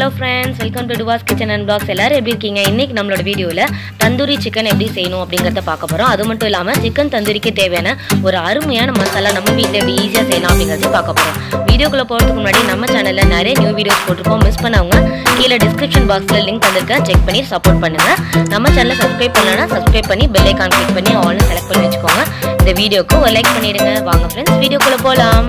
Hello friends welcome to டுவாஸ் kitchen and blogs எல்லாரும் எப்படி இருக்கீங்க இன்னைக்கு நம்மளோட வீடியோவில் தந்தூரி சிக்கன் எப்படி செய்யணும் அப்படிங்கிறத பார்க்க போகிறோம் அது மட்டும் இல்லாமல் சிக்கன் தந்தூரிக்கு தேவையான ஒரு அருமையான மசாலா நம்ம வீட்டில் எப்படி ஈஸியாக செய்யலாம் அப்படிங்கிறத பார்க்க போகிறோம் வீடியோக்குள்ளே போகிறதுக்கு முன்னாடி நம்ம சேனலில் நிறைய நியூ வீடியோஸ் போட்டிருக்கோம் மிஸ் பண்ணவங்க கீழே டிஸ்கிரிப்ஷன் பாக்ஸில் லிங்க் வந்திருக்கேன் செக் பண்ணி சப்போர்ட் பண்ணுங்கள் நம்ம சேனலை சப்ஸ்கிரைப் பண்ணலன்னா சப்ஸ்கிரைப் பண்ணி பெல் ஐக்கான் கிளிக் பண்ணி ஆல்னு செலக்ட் பண்ணி வச்சுக்கோங்க இந்த வீடியோக்கு ஒரு லைக் பண்ணிடுங்க வாங்க ஃப்ரெண்ட்ஸ் வீடியோக்குள்ளே போகலாம்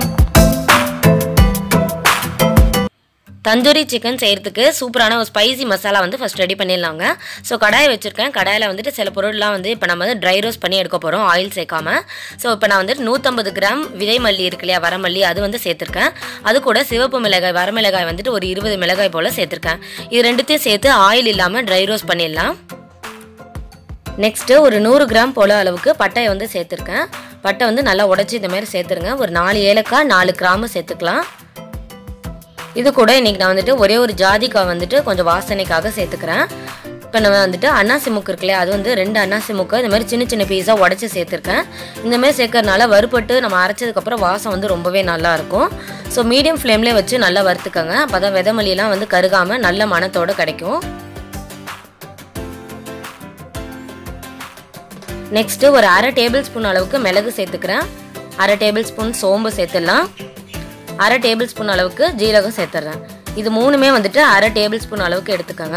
தந்தூரி சிக்கன் செய்கிறதுக்கு சூப்பரான ஒரு ஸ்பைசி மசாலா வந்து ஃபஸ்ட் ரெடி பண்ணிடலாங்க ஸோ கடாய் வச்சுருக்கேன் கடாயில் வந்துட்டு சில பொருள்லாம் வந்து இப்போ நம்ம வந்து ட்ரை ரோஸ்ட் பண்ணி எடுக்க போகிறோம் ஆயில் சேர்க்காம ஸோ இப்போ நான் வந்துட்டு நூற்றம்பது கிராம் விதை மல்லி இருக்கு இல்லையா வரமல்லி அது வந்து சேர்த்துருக்கேன் அது கூட சிவப்பு மிளகாய் வரமிளகாய் வந்துட்டு ஒரு இருபது மிளகாய் போல் சேர்த்துருக்கேன் இது ரெண்டுத்தையும் சேர்த்து ஆயில் இல்லாமல் ட்ரை ரோஸ்ட் பண்ணிடலாம் நெக்ஸ்ட்டு ஒரு நூறு கிராம் போல அளவுக்கு பட்டையை வந்து சேர்த்துருக்கேன் பட்டை வந்து நல்லா உடச்சி இந்த மாதிரி சேர்த்துருங்க ஒரு நாலு ஏலக்காய் நாலு கிராமு சேர்த்துக்கலாம் இது கூட இன்றைக்கி நான் வந்துட்டு ஒரே ஒரு ஜாதிக்காய் வந்துட்டு கொஞ்சம் வாசனைக்காக சேர்த்துக்கிறேன் இப்போ நம்ம வந்துட்டு அன்னாசி முக்கு இருக்குல்லையா அது வந்து ரெண்டு அன்னாசி முக்கு இந்த மாதிரி சின்ன சின்ன பீஸாக உடச்சி சேர்த்துருக்கேன் இந்த மாதிரி சேர்க்கறதுனால வறுபட்டு நம்ம அரைச்சதுக்கப்புறம் வாசம் வந்து ரொம்பவே நல்லா இருக்கும் ஸோ மீடியம் ஃப்ளேம்லேயே வச்சு நல்லா வறுத்துக்கோங்க அப்போ தான் விதமல்லிலாம் வந்து கருகாமல் நல்ல மணத்தோடு கிடைக்கும் நெக்ஸ்ட்டு ஒரு அரை டேபிள் ஸ்பூன் அளவுக்கு மிளகு சேர்த்துக்கிறேன் அரை டேபிள் ஸ்பூன் சோம்பு சேர்த்துடலாம் அரை டேபிள் ஸ்பூன் அளவுக்கு ஜீரகம் சேர்த்துட்றேன் இது மூணுமே வந்துட்டு அரை டேபிள் ஸ்பூன் அளவுக்கு எடுத்துக்கோங்க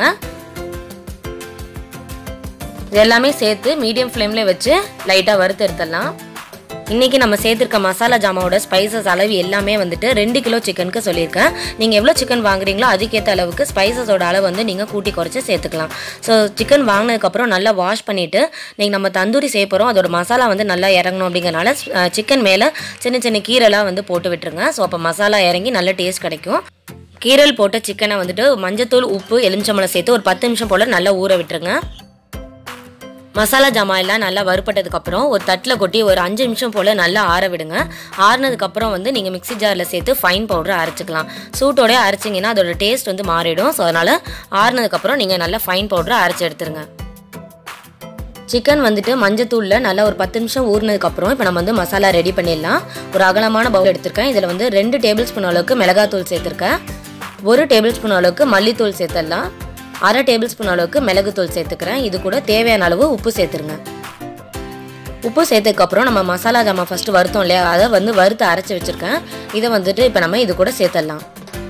இது எல்லாமே சேர்த்து மீடியம் ஃப்ளேமில் வச்சு லைட்டாக வறுத்து எடுத்துடலாம் இன்றைக்கி நம்ம சேர்த்துருக்க மசாலா ஜாமாவோட ஸ்பைசஸ் அளவு எல்லாமே வந்துட்டு ரெண்டு கிலோ சிக்கனுக்கு சொல்லியிருக்கேன் நீங்கள் எவ்வளோ சிக்கன் வாங்குறீங்களோ அதுக்கேற்ற அளவுக்கு ஸ்பைசஸோட அளவு வந்து நீங்கள் கூட்டி குறைச்சி சேர்த்துக்கலாம் ஸோ சிக்கன் வாங்கினதுக்கப்புறம் நல்லா வாஷ் பண்ணிவிட்டு நீங்கள் நம்ம தந்தூரி செய்ய போகிறோம் அதோட மசாலா வந்து நல்லா இறங்கணும் அப்படிங்கிறனால சிக்கன் மேலே சின்ன சின்ன கீரைலாம் வந்து போட்டு விட்டுருங்க ஸோ அப்போ மசாலா இறங்கி நல்ல டேஸ்ட் கிடைக்கும் கீரல் போட்ட சிக்கனை வந்துட்டு மஞ்சத்தூள் உப்பு எலுமிச்சம்பழம் சேர்த்து ஒரு பத்து நிமிஷம் போல் நல்லா ஊற விட்டுருங்க மசாலா ஜாமான் எல்லாம் நல்லா வறுப்பட்டதுக்கப்புறம் ஒரு தட்டில் கொட்டி ஒரு அஞ்சு நிமிஷம் போல் நல்லா ஆற விடுங்க ஆறுனதுக்கப்புறம் வந்து நீங்கள் மிக்ஸி ஜாரில் சேர்த்து ஃபைன் பவுடர் அரைச்சிக்கலாம் சூட்டோடய அரைச்சிங்கன்னா அதோட டேஸ்ட் வந்து மாறிடும் ஸோ அதனால் ஆறுனதுக்கப்புறம் நீங்கள் நல்லா ஃபைன் பவுடரை அரைச்சி எடுத்துருங்க சிக்கன் வந்துட்டு மஞ்சத்தூளில் நல்லா ஒரு பத்து நிமிஷம் ஊறினதுக்கப்புறம் இப்போ நம்ம வந்து மசாலா ரெடி பண்ணிடலாம் ஒரு அகலமான பவுல் எடுத்திருக்கேன் இதில் வந்து ரெண்டு டேபிள் ஸ்பூன் அளவுக்கு மிளகாத்தூள் சேர்த்துருக்கேன் ஒரு டேபிள் ஸ்பூன் அளவுக்கு மல்லித்தூள் சேர்த்துடலாம் அரை டேபிள் ஸ்பூன் அளவுக்கு மிளகுத்தூள் சேர்த்துக்கிறேன் இது கூட தேவையான அளவு உப்பு சேர்த்துருங்க உப்பு சேர்த்ததுக்கப்புறம் நம்ம மசாலா ஜாமான் ஃபஸ்ட்டு வறுத்தோம் இல்லையா அதை வந்து வறுத்து அரைச்சி வச்சுருக்கேன் இதை வந்துட்டு இப்போ நம்ம இது கூட சேர்த்துடலாம்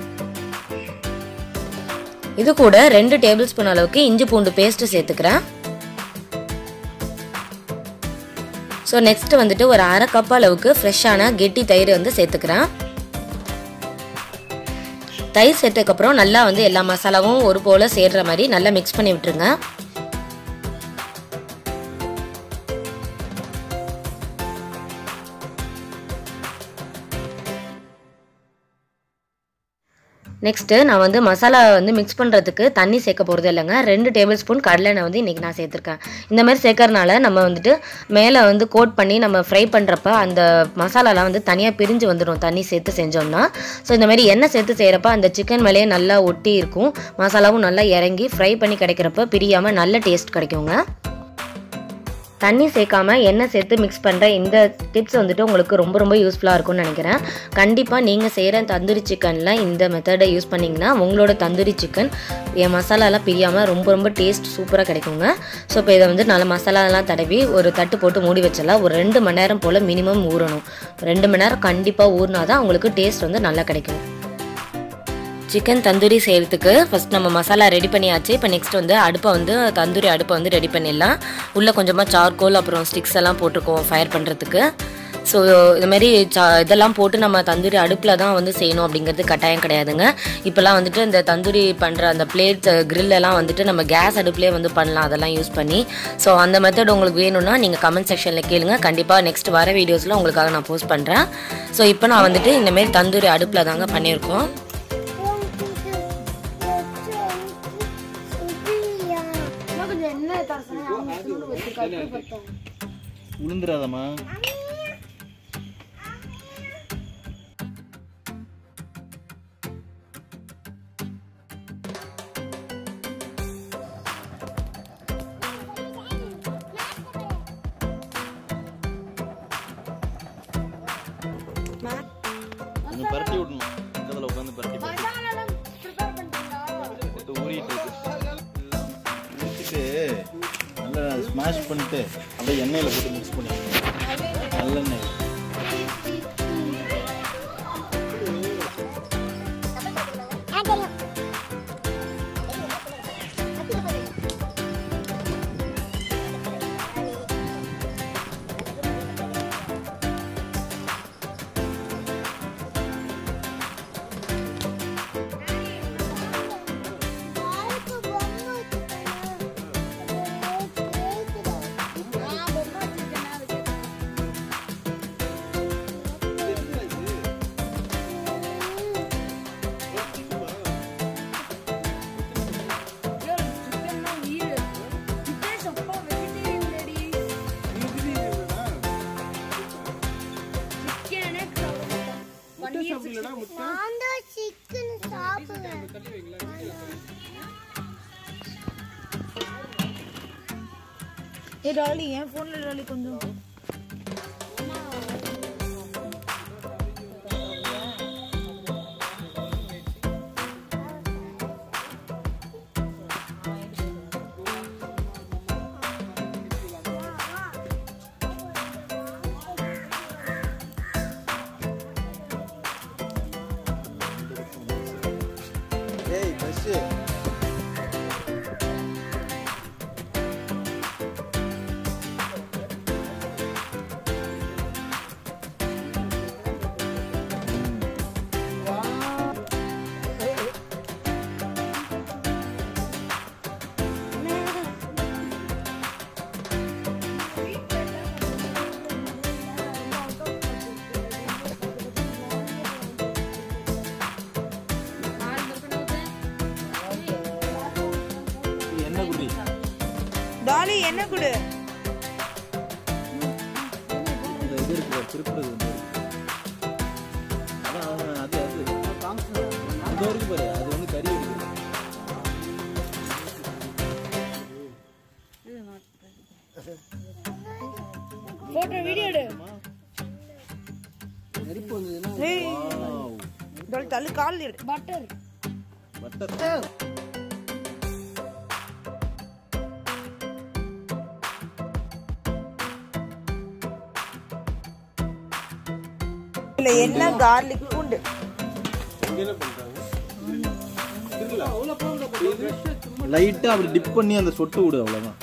இது கூட ரெண்டு டேபிள் ஸ்பூன் அளவுக்கு இஞ்சி பூண்டு பேஸ்ட்டு சேர்த்துக்கிறேன் ஸோ நெக்ஸ்ட் வந்துட்டு ஒரு அரை கப் அளவுக்கு ஃப்ரெஷ்ஷான கெட்டி தயிர் வந்து சேர்த்துக்கிறேன் தயிர் சேர்த்ததுக்கப்புறம் நல்லா வந்து எல்லா மசாலாவும் ஒரு போல் சேர்ற மாதிரி நல்லா மிக்ஸ் பண்ணி விட்டுருங்க நெக்ஸ்ட்டு நான் வந்து மசாலா வந்து மிக்ஸ் பண்ணுறதுக்கு தண்ணி சேர்க்க போகிறது இல்லைங்க ரெண்டு டேபிள் ஸ்பூன் கடலெண்ணெய் வந்து இன்றைக்கி நான் சேர்த்துருக்கேன் இந்த மாதிரி சேர்க்கறனால நம்ம வந்துட்டு மேலே வந்து கோட் பண்ணி நம்ம ஃப்ரை பண்ணுறப்ப அந்த மசாலாலாம் வந்து தனியாக பிரிஞ்சு வந்துடும் தண்ணி சேர்த்து செஞ்சோம்னா ஸோ இந்த மாதிரி எண்ணெய் சேர்த்து செய்கிறப்ப அந்த சிக்கன் மேலேயே நல்லா ஒட்டி இருக்கும் மசாலாவும் நல்லா இறங்கி ஃப்ரை பண்ணி கிடைக்கிறப்ப பிரியாமல் நல்ல டேஸ்ட் கிடைக்குங்க தண்ணி சேர்க்காம எண்ணெய் சேர்த்து மிக்ஸ் பண்ணுற இந்த டிப்ஸ் வந்துட்டு உங்களுக்கு ரொம்ப ரொம்ப யூஸ்ஃபுல்லாக இருக்கும்னு நினைக்கிறேன் கண்டிப்பாக நீங்கள் செய்கிற தந்தூரி சிக்கனில் இந்த மெத்தடை யூஸ் பண்ணிங்கன்னா உங்களோட தந்தூரி சிக்கன் என் மசாலாலாம் பிரியாமல் ரொம்ப ரொம்ப டேஸ்ட் சூப்பராக கிடைக்குங்க ஸோ இப்போ இதை வந்து நல்ல மசாலாலாம் தடவி ஒரு தட்டு போட்டு மூடி வச்சிடலாம் ஒரு ரெண்டு மணி நேரம் போல் மினிமம் ஊறணும் ரெண்டு மணி நேரம் கண்டிப்பாக ஊறினா தான் உங்களுக்கு டேஸ்ட் வந்து நல்லா கிடைக்கும் சிக்கன் தந்தூரி செய்கிறதுக்கு ஃபஸ்ட் நம்ம மசாலா ரெடி பண்ணியாச்சு இப்போ நெக்ஸ்ட் வந்து அடுப்பை வந்து தந்தூரி அடுப்பை வந்து ரெடி பண்ணிடலாம் உள்ளே கொஞ்சமாக சார்கோல் அப்புறம் ஸ்டிக்ஸ் எல்லாம் போட்டிருக்கோம் ஃபயர் பண்ணுறதுக்கு ஸோ இதுமாரி சா இதெல்லாம் போட்டு நம்ம தந்தூரி அடுப்பில் தான் வந்து செய்யணும் அப்படிங்கிறது கட்டாயம் கிடையாதுங்க இப்போல்லாம் வந்துட்டு இந்த தந்தூரி பண்ணுற அந்த பிளேட் எல்லாம் வந்துட்டு நம்ம கேஸ் அடுப்புலேயே வந்து பண்ணலாம் அதெல்லாம் யூஸ் பண்ணி ஸோ அந்த மெத்தட் உங்களுக்கு வேணும்னா நீங்கள் கமெண்ட் செக்ஷனில் கேளுங்க கண்டிப்பாக நெக்ஸ்ட் வர வீடியோஸில் உங்களுக்காக நான் போஸ்ட் பண்ணுறேன் ஸோ இப்போ நான் வந்துட்டு இந்தமாரி தந்தூரி அடுப்பில் தாங்க பண்ணியிருக்கோம் கொஞ்சம் என்ன தரசேன் அவங்க வச்சு கட்டு உளுந்துராதம்மா கொஞ்சம் பரட்டி விடணும் பக்கத்தில் உட்காந்து பரட்டி பரட்டி ப்ரிப்பேர் பண்ணிட்டீங்களா ஸ்மாஷ் பண்ணிட்டு அப்படியே எண்ணெயில் போட்டு மிக்ஸ் பண்ணி நல்லெண்ணெய் நான் தான் சிக்கன் சாப்பிடுவேன் ஏ டாலி என் ஃபோனில் டாலி கொஞ்சம் ஏய் பஸ்ஸு என்ன குடி டாலி என்ன கொடு இந்த இது இருக்கு பாரு, திருப்புறது வந்து அதான் அதான், அது அது இது இருக்கு பாரு அது வந்து கறி இருக்குது போட்டோ வீடியோ எடு ஏய் டாலி தள்ளு கால் எடு பட்டர் பட்டர் இல்ல என்ன கார்லிக் பூண்டு லைட்டா அப்படி டிப் பண்ணி அந்த சொட்டு விடு அவ்வளவுதான்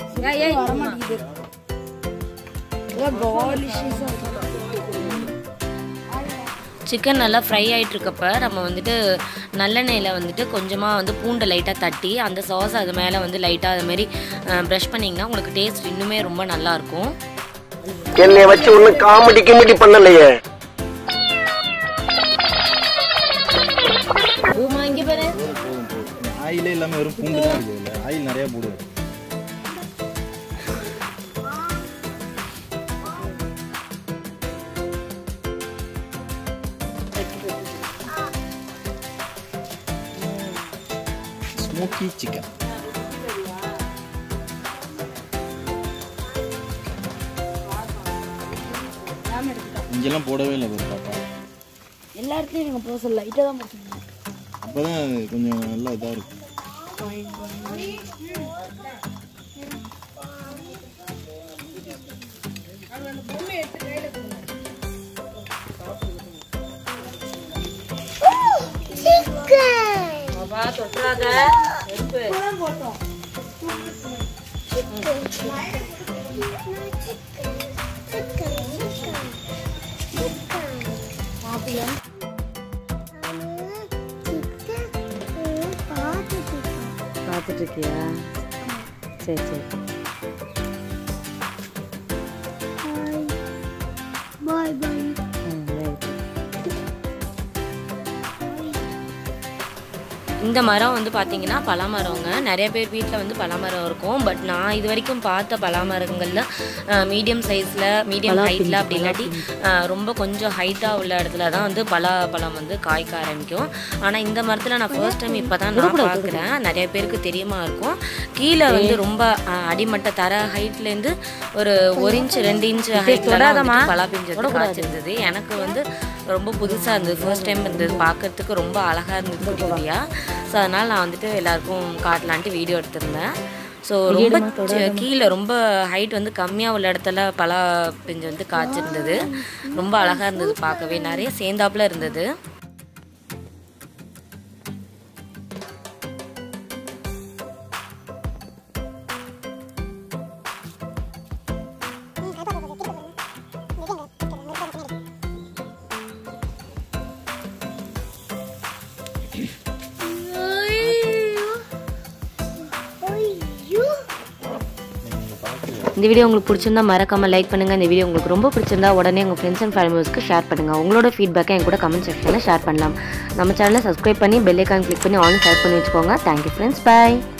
சிக்கன் நல்லா ஃப்ரை ஆயிட்டு இருக்கப்ப நம்ம வந்துட்டு நல்லெண்ணெயில் வந்துட்டு கொஞ்சமாக வந்து பூண்டை லைட்டாக தட்டி அந்த சாஸ் அது மேலே வந்து லைட்டாக அது மாதிரி ப்ரஷ் பண்ணிங்கன்னா உங்களுக்கு டேஸ்ட் இன்னுமே ரொம்ப நல்லாயிருக்கும் என்னை வச்சு ஒன்னும் காமெடி கிமெடி பண்ணலையே இங்கே பாரு போதும் போதும் ஆயிலே இல்லாம வெறும் பூண்டு தான் இருக்குது இல்லை ஆயில் நிறைய போடுவேன் ஸ்மோக்கி சிக்கன் இங்கெல்லாம் போடவே இல்லை பாரு பாப்பா எல்லா இடத்துலயும் நீங்க போக சொல்ல லைட்டா தான் போக அப்பதான் அது கொஞ்சம் நல்லா இதா இருக்கும் சிக்கன் தொட்டுறாத பார்த்துட்டு இருக்கியா சரி சரி பாய் பாய் ம், right. இந்த மரம் வந்து பார்த்தீங்கன்னா பலாமரங்க நிறைய பேர் வீட்டில் வந்து பலாமரம் இருக்கும் பட் நான் இது வரைக்கும் பார்த்த பலாமரங்களில் மீடியம் சைஸில் மீடியம் ஹைட்டில் அப்படி இல்லாட்டி அஹ், ரொம்ப கொஞ்சம் ஹைட்டாக உள்ள இடத்துல தான் வந்து பலா பழம் வந்து காய்க்க ஆரம்பிக்கும் ஆனால் இந்த மரத்தில் நான் ஃபர்ஸ்ட் டைம் இப்போ தான் நான் பார்க்குறேன் நிறைய பேருக்கு தெரியுமா இருக்கும் கீழே வந்து ரொம்ப அஹ், அடிமட்ட தர ஹைட்லேருந்து ஒரு ஒரு இன்ச் ரெண்டு இன்ச் ஹைட்டில் பலா பிஞ்சது காய்ச்சிருந்தது எனக்கு வந்து ரொம்ப புதுசாக இருந்தது ஃபர்ஸ்ட் டைம் இருந்தது பார்க்கறதுக்கு ரொம்ப அழகாக இருந்தது குட்டி குட்டியாக ஸோ அதனால் நான் வந்துட்டு எல்லாருக்கும் காட்டலான்ட்டு வீடியோ எடுத்திருந்தேன் ஸோ ரொம்ப சி- கீழே ரொம்ப ஹைட் வந்து கம்மியாக உள்ள இடத்துல பலா பிஞ்சு வந்து காய்ச்சிருந்தது ரொம்ப அழகாக இருந்தது பார்க்கவே நிறைய சேர்ந்தாப்புல இருந்தது இந்த வீடியோ உங்களுக்கு பிடிச்சிருந்தா மறக்காம லைக் பண்ணுங்க இந்த வீடியோ உங்களுக்கு ரொம்ப பிடிச்சிருந்தா உடனே உங்க ஃப்ரெண்ட்ஸ் அண்ட் ஃபேமிலிஸ்க்கு ஷேர் பண்ணுங்க உங்களோட ஃபீட்பேக்கை என் கூட கமெண்ட் செக்ஷனில் ஷேர் பண்ணலாம் நம்ம சேனலை சப்ஸ்கிரைப் பண்ணி பெல் ஐக்கான் கிளிக் பண்ணி ஆன் ஷேர் பண்ணி வச்சுக்கோங்க தேங்க்யூ ஃப்ரெண்ட்ஸ் பை